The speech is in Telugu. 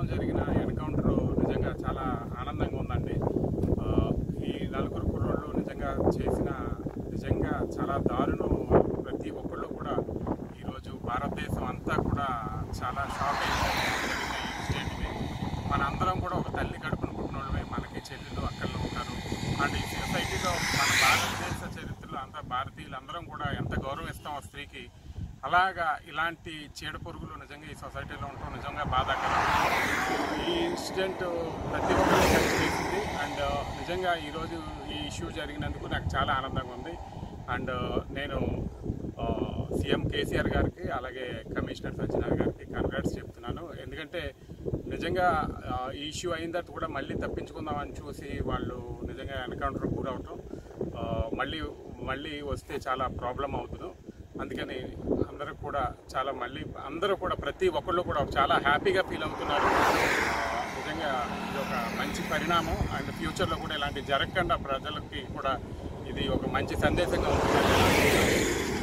జరిగిన ఎన్కౌంటర్ నిజంగా చాలా ఆనందంగా ఉందండి ఆ, ఈ నలుగురు కుర్రోళ్ళు నిజంగా చేసిన నిజంగా చాలా దారుణం ప్రతి ఒక్కళ్ళు కూడా ఈరోజు భారతదేశం అంతా కూడా చాలా షాక్ అయింది జరిగిన ఈ ఇన్సిడెంట్ని మన అందరం కూడా ఒక తల్లి కడుపున పుట్టిన వాళ్ళమే మనకి చెల్లెలు అక్కలు ఉన్నారు అండ్ ఈ సొసైటీలో మన భారతదేశ చరిత్రలో అంతా భారతీయులు అందరం కూడా ఎంత గౌరవిస్తాం ఆ స్త్రీకి అలాగా ఇలాంటి చీడ పురుగులు నిజంగా ఈ సొసైటీలో ఉండటం నిజంగా బాధాకరం ఈ ఇన్సిడెంట్ ప్రతి ఒక్కరికి కలిసి చేసింది అండ్ నిజంగా ఈరోజు ఈ ఇష్యూ జరిగినందుకు నాకు చాలా ఆనందంగా ఉంది అండ్ నేను ఆ, సీఎం కేసీఆర్ గారికి అలాగే కమిషనర్ సత్యనారాయణ గారికి కంగ్రాట్స్ చెప్తున్నాను ఎందుకంటే నిజంగా ఆ, ఈ ఇష్యూ అయిన తర్వాత కూడా మళ్ళీ తప్పించుకుందామని చూసి వాళ్ళు నిజంగా ఎన్కౌంటర్ గురవటం ఆ, మళ్ళీ మళ్ళీ వస్తే చాలా ప్రాబ్లం అవుతుంది అందుకని అందరూ కూడా చాలా మళ్ళీ అందరూ కూడా ప్రతి ఒక్కళ్ళు కూడా చాలా హ్యాపీగా ఫీల్ అవుతున్నారు ఆ, నిజంగా ఇది ఒక మంచి పరిణామం అండ్ ఫ్యూచర్లో కూడా ఇలాంటి జరగకుండా ప్రజలకి కూడా ఇది ఒక మంచి సందేశంగా ఉంటుంది